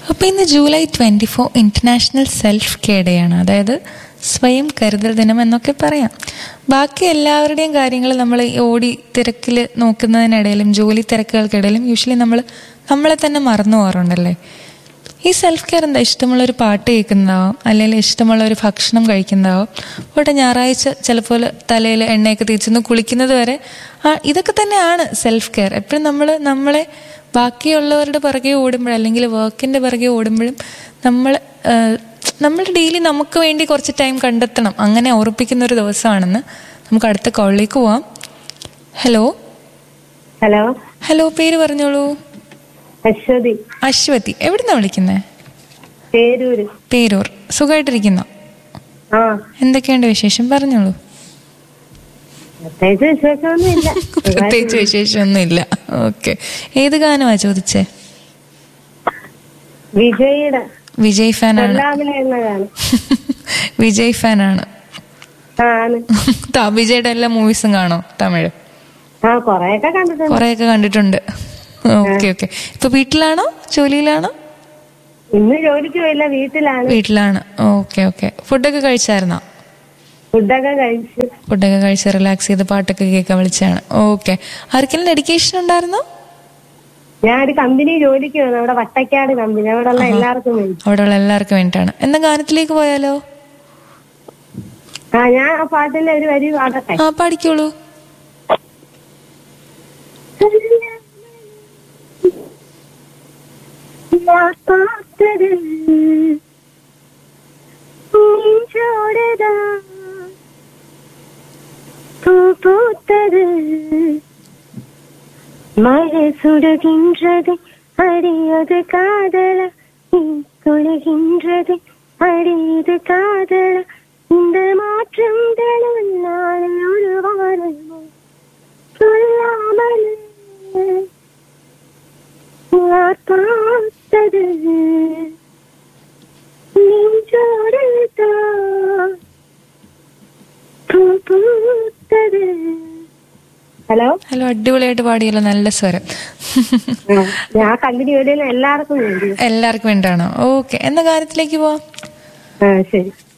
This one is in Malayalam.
അപ്പോൾ ഇന്ന് July twenty four international self care day ആണ് അതായത് സ്വയം കരുതൽ ദിനം എന്നൊക്കെ പറയാം ബാക്കി എല്ലാവരുടെയും കാര്യങ്ങൾ നമ്മൾ ഈ ഓടി തിരക്കിൽ നോക്കുന്നതിനിടയിലും ജോലി തിരക്കുകൾക്കിടയിലും യൂഷ്വലി നമ്മൾ നമ്മളെ തന്നെ മറന്നു പോകാറുണ്ടല്ലേ ഈ സെൽഫ് കെയർ എന്താ ഇഷ്ടമുള്ള ഒരു പാട്ട് കേൾക്കുന്നതാവും അല്ലെങ്കിൽ ഇഷ്ടമുള്ള ഒരു ഭക്ഷണം കഴിക്കുന്നതാവും ഇവിടെ ഞായറാഴ്ച ചിലപ്പോൾ തലയിൽ എണ്ണയൊക്കെ തേച്ചൊന്ന് കുളിക്കുന്നത് വരെ ആ ഇതൊക്കെ തന്നെയാണ് സെൽഫ് കെയർ എപ്പോഴും നമ്മൾ നമ്മളെ ബാക്കിയുള്ളവരുടെ പിറകെ ഓടുമ്പോഴും അല്ലെങ്കിൽ വർക്കിൻ്റെ പിറകെ ഓടുമ്പോഴും നമ്മൾ നമ്മൾ ഡെയിലി നമുക്ക് വേണ്ടി കുറച്ച് ടൈം കണ്ടെത്തണം അങ്ങനെ ഓർപ്പിക്കുന്ന ഒരു ദിവസമാണെന്ന് നമുക്ക് അടുത്ത കോളിലേക്ക് പോവാം ഹലോ ഹലോ ഹലോ പേര് പറഞ്ഞോളൂ അശ്വതി അശ്വതി എവിടുന്നാ വിളിക്കുന്നത് പേരൂര് പേരൂർ സുഖമായിട്ടിരിക്കുന്നോ ആ എന്തൊക്കെയുണ്ട് വിശേഷം പറഞ്ഞോളൂ പ്രത്യേകിച്ച് വിശേഷമൊന്നും ഇല്ല പ്രത്യേകിച്ച് വിശേഷമൊന്നുമില്ല ഓക്കെ ഏത് ഗാനമാ ചോദിച്ചേ വിജയുടെ വിജയ് ഫാനാണ് കൊല്ലാമിലെ എന്ന ഗാനം വിജയ് ഫാനാണ് ആ ആണ് ത- വിജയുടെ എല്ലാ മൂവീസും കാണോ തമിഴ് ആ കൊറേയൊക്കെ കണ്ടിട്ടുണ്ട് കുറെയൊക്കെ കണ്ടിട്ടുണ്ട് ഓക്കെ ഓക്കെ ഇപ്പൊ വീട്ടിലാണോ ജോലിയിലാണോ ഇന്ന് ജോലിക്ക് പോയില്ല വീട്ടിലാണ് വീട്ടിലാണ് ഓക്കെ ഓക്കെ ഫുഡൊക്കെ കഴിച്ചായിരുന്നോ ഫുഡൊക്കെ കഴിച്ച് ഫുഡൊക്കെ കഴിച്ച് റിലാക്സ് ചെയ്ത് പാട്ടൊക്കെ കേൾക്കാൻ വിളിച്ചാണ് ഓക്കെ ആർക്കെങ്കിലും ഡെഡിക്കേഷൻ ഉണ്ടായിരുന്നോ ഞാൻ ഒരു കമ്പനി ജോലിക്ക് വന്നു അവിടെ വട്ടക്കാട് കമ്പനി അവിടെ ഉള്ള എല്ലാവർക്കും വേണ്ടി അവിടെയുള്ള എല്ലാവർക്കും വേണ്ടിയിട്ടാണ് എന്നാ ഗാനത്തിലേക്ക് പോയാലോ ആ ഞാൻ ആ പാട്ടിന്റെ ഒരു വരി പാടട്ടെ ആ പാടിക്കോളൂ ഞാൻ பார்த்தது நெஞ்சோடுதான் பூ பூத்தது மழை சுடுகின்றது அடியது காதல நீ குளிகின்றது அடியது காதல இந்த மாற்றங்களும் நாளை ஒரு வாரமோ சொல்லாமல் யார் பார்த்தது நெஞ்சோடுதான் பூ பூத்தது ഹലോ ഹലോ അടിപൊളിയായിട്ട് പാടിയല്ലോ നല്ല സ്വരം ഞാൻ കമ്പനി ജോലിയിൽ എല്ലാവർക്കും വേണ്ടി എല്ലാവർക്കും വേണ്ടിയാണോ ഓക്കെ എന്ന കാര്യത്തിലേക്ക് പോവാം ആ ശരി